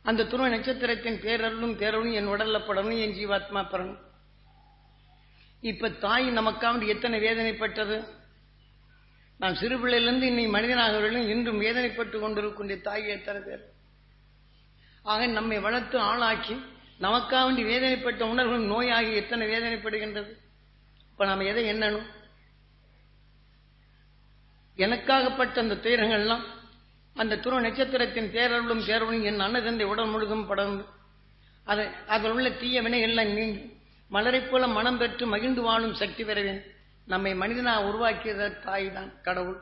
அந்த துருவ நட்சத்திரத்தின் பேரருளும் பேரருளும் என் உடல்ல படணும் என் ஜீவாத்மா பெறணும் இப்ப தாய் நமக்காக எத்தனை வேதனைப்பட்டது நாம் சிறு பிள்ளையிலிருந்து இன்னை மனிதனாகவர்களும் இன்றும் வேதனைப்பட்டு கொண்டிருக்கின்ற தாய் எத்தனை பேர் ஆக நம்மை வளர்த்து ஆளாக்கி நமக்காக வேண்டி வேதனைப்பட்ட உணர்வுகள் நோயாகி எத்தனை வேதனைப்படுகின்றது இப்ப நாம் எதை எண்ணணும் எனக்காகப்பட்ட அந்த துயரங்கள்லாம் அந்த துருவ நட்சத்திரத்தின் பேரருளும் பேரருளும் என் அன்னதந்தை உடல் முழுதும் படர்ந்து அதை அதில் உள்ள தீய வினைகள்லாம் நீங்கி மலரைப் போல மனம் பெற்று மகிழ்ந்து வாழும் சக்தி பெறவேன் நம்மை மனிதனாக உருவாக்கியத தாய் தான் கடவுள்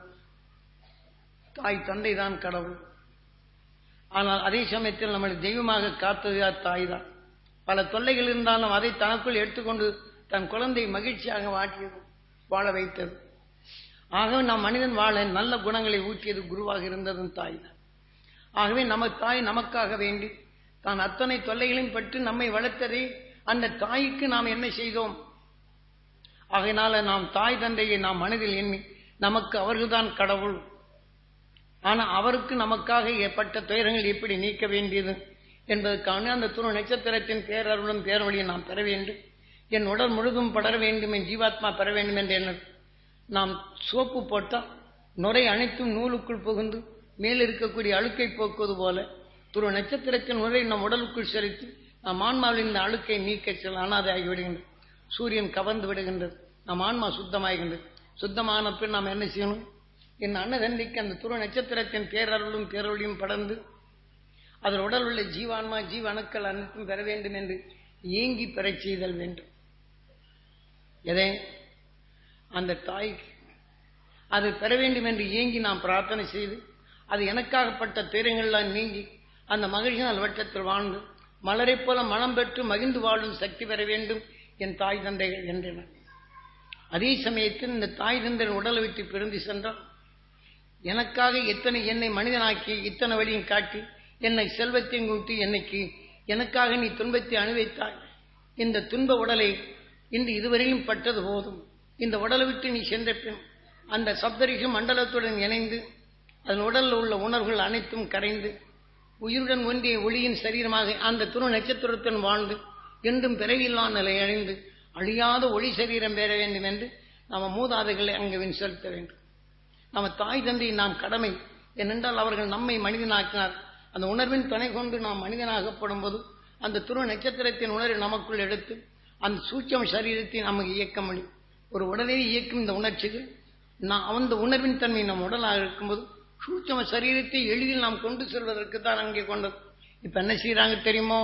தாய் தந்தை தான் கடவுள் ஆனால் அதே சமயத்தில் நம்மளை தெய்வமாக காத்தது தாய் தான் பல தொல்லைகள் இருந்தாலும் அதை தனக்குள் எடுத்துக்கொண்டு தன் குழந்தை மகிழ்ச்சியாக வாட்டியது வாழ வைத்தது ஆகவே நாம் மனிதன் வாழ நல்ல குணங்களை ஊற்றியது குருவாக இருந்ததும் தாய் தான் ஆகவே நம்ம தாய் நமக்காக வேண்டி தான் அத்தனை தொல்லைகளையும் பற்றி நம்மை வளர்த்ததை அந்த தாய்க்கு நாம் என்ன செய்தோம் ஆகையினால நாம் தாய் தந்தையை நாம் மனதில் எண்ணி நமக்கு அவர்கள்தான் கடவுள் ஆனா அவருக்கு நமக்காக ஏற்பட்ட துயரங்கள் எப்படி நீக்க வேண்டியது என்பதற்கான அந்த துணை நட்சத்திரத்தின் பேரருளும் பேரவழியை நாம் பெற வேண்டும் என் உடல் முழுதும் படர வேண்டும் என் ஜீவாத்மா பெற வேண்டும் என்று என்ன நாம் சோப்பு போட்டால் நுரை அனைத்தும் நூலுக்குள் புகுந்து மேல் இருக்கக்கூடிய அழுக்கை போக்குவது போல துருவ நட்சத்திரத்தின் நுரை நம் உடலுக்குள் செலுத்தி நம் ஆன்மாவில் இந்த அழுக்கை நீக்க செல்ல அனாதை ஆகிவிடுகின்றது சூரியன் கவர்ந்து விடுகின்றது நம் ஆன்மா சுத்தமாகின்றது சுத்தமான பின் நாம் என்ன செய்யணும் என் அன்னதண்டிக்கு அந்த துருவ நட்சத்திரத்தின் பேரருளும் பேரொழியும் படர்ந்து அதன் உடல் உள்ள ஜீவான்மா ஜீவ அணுக்கள் அனைத்தும் பெற வேண்டும் என்று ஏங்கி பெறச் செய்தல் வேண்டும் எதை அந்த தாய்க்கு அது பெற வேண்டும் என்று ஏங்கி நாம் பிரார்த்தனை செய்து அது எனக்காகப்பட்ட துயரங்கள்லாம் நீங்கி அந்த மகிழ்ச்சியால் வட்டத்தில் வாழ்ந்து மலரைப் போல மனம் பெற்று மகிழ்ந்து வாழும் சக்தி பெற வேண்டும் என் தாய் தந்தைகள் என்றனர் அதே சமயத்தில் இந்த தாய் தந்தையின் உடலை விட்டு பிறந்து சென்றால் எனக்காக எத்தனை என்னை மனிதனாக்கி இத்தனை வழியும் காட்டி என்னை செல்வத்தையும் கூட்டி என்னைக்கு எனக்காக நீ துன்பத்தை அனுபவித்தாய் இந்த துன்ப உடலை இன்று இதுவரையிலும் பட்டது போதும் இந்த உடலை விட்டு நீ சென்ற பின் அந்த சப்தரிஷி மண்டலத்துடன் இணைந்து அதன் உடலில் உள்ள உணர்வுகள் அனைத்தும் கரைந்து உயிருடன் ஒன்றிய ஒளியின் சரீரமாக அந்த துணை நட்சத்திரத்துடன் வாழ்ந்து என்றும் பிறவில்லா நிலை அடைந்து அழியாத ஒளி சரீரம் பெற வேண்டும் என்று நம்ம மூதாதைகளை அங்கு செலுத்த வேண்டும் நம்ம தாய் தந்தை நாம் கடமை ஏனென்றால் அவர்கள் நம்மை மனிதனாக்கினார் அந்த உணர்வின் துணை கொண்டு நாம் மனிதனாகப்படும் போது அந்த துருவ நட்சத்திரத்தின் உணர்வை நமக்குள் எடுத்து அந்த சூட்சம் சரீரத்தை நமக்கு இயக்க முடியும் ஒரு உடலை இயக்கும் இந்த உணர்ச்சிகள் நான் அந்த உணர்வின் தன்மை நம் உடலாக இருக்கும்போது சூட்சம சரீரத்தை எளிதில் நாம் கொண்டு செல்வதற்கு தான் அங்கே கொண்டது இப்ப என்ன செய்யறாங்க தெரியுமோ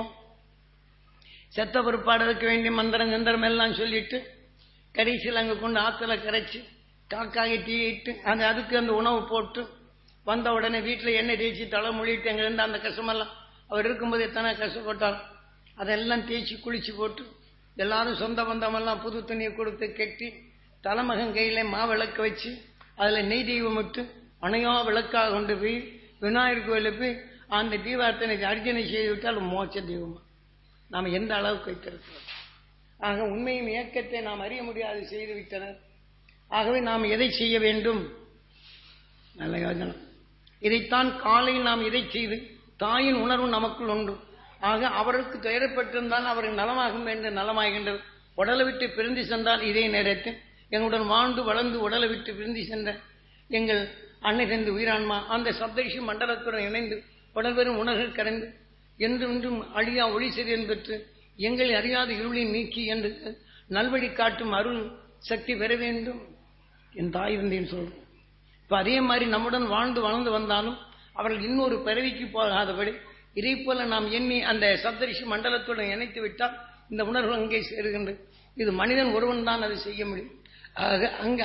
செத்த பிற்பாடு இருக்க வேண்டிய மந்திரம் சந்திரம் எல்லாம் சொல்லிட்டு கடைசியில் அங்கே கொண்டு ஆத்துல கரைச்சு காக்காகி தீயிட்டு அது அதுக்கு அந்த உணவு போட்டு வந்த உடனே வீட்டில் எண்ணெய் தேய்ச்சி தலை மொழிட்டு அங்கிருந்து அந்த கஷ்டமெல்லாம் அவர் இருக்கும்போது எத்தனை கஷ்டப்பட்டார் அதெல்லாம் தேய்ச்சி குளிச்சு போட்டு எல்லாரும் சொந்த பந்தமெல்லாம் புது துணியை கொடுத்து கெட்டி தலைமகன் கையில மாவிளக்க வச்சு அதில் நெய் தெய்வம் விட்டு அணையா விளக்காக கொண்டு போய் விநாயகர் கோயிலில் போய் அந்த தீபார்த்தனை அர்ச்சனை செய்து விட்டால் மோட்ச தெய்வமா நாம் எந்த அளவுக்கு வைத்திருக்கிறோம் ஆக உண்மையும் இயக்கத்தை நாம் அறிய முடியாது செய்து விட்டனர் ஆகவே நாம் எதை செய்ய வேண்டும் நல்ல யோஜனை இதைத்தான் காலையில் நாம் இதை செய்து தாயின் உணர்வு நமக்குள் உண்டு ஆக அவருக்கு துயரப்பட்டிருந்தால் அவருக்கு நலமாகும் என்று நலமாகின்றது உடலை விட்டு பிரிந்து சென்றால் இதே நேரத்தில் எங்களுடன் வாழ்ந்து வளர்ந்து உடலை விட்டு பிரிந்து சென்ற எங்கள் அன்னை சென்று உயிரான்மா அந்த சப்தரிஷி மண்டலத்துடன் இணைந்து உடல்வரும் உணர்வுகள் கரைந்து என்றும் இன்றும் அழியா ஒளி சரியன் பெற்று எங்களை அறியாத இருளை நீக்கி என்று நல்வழி காட்டும் அருள் சக்தி பெற வேண்டும் என் தாய் இருந்தேன் சொல்றேன் இப்ப அதே மாதிரி நம்முடன் வாழ்ந்து வளர்ந்து வந்தாலும் அவர்கள் இன்னொரு பிறவிக்கு போகாதபடி இதை போல நாம் எண்ணி அந்த சப்தரிஷி மண்டலத்துடன் இணைத்து விட்டால் இந்த உணர்வு அங்கே சேருகின்றது இது மனிதன் ஒருவன் தான் அதை செய்ய முடியும் ஆக அங்கு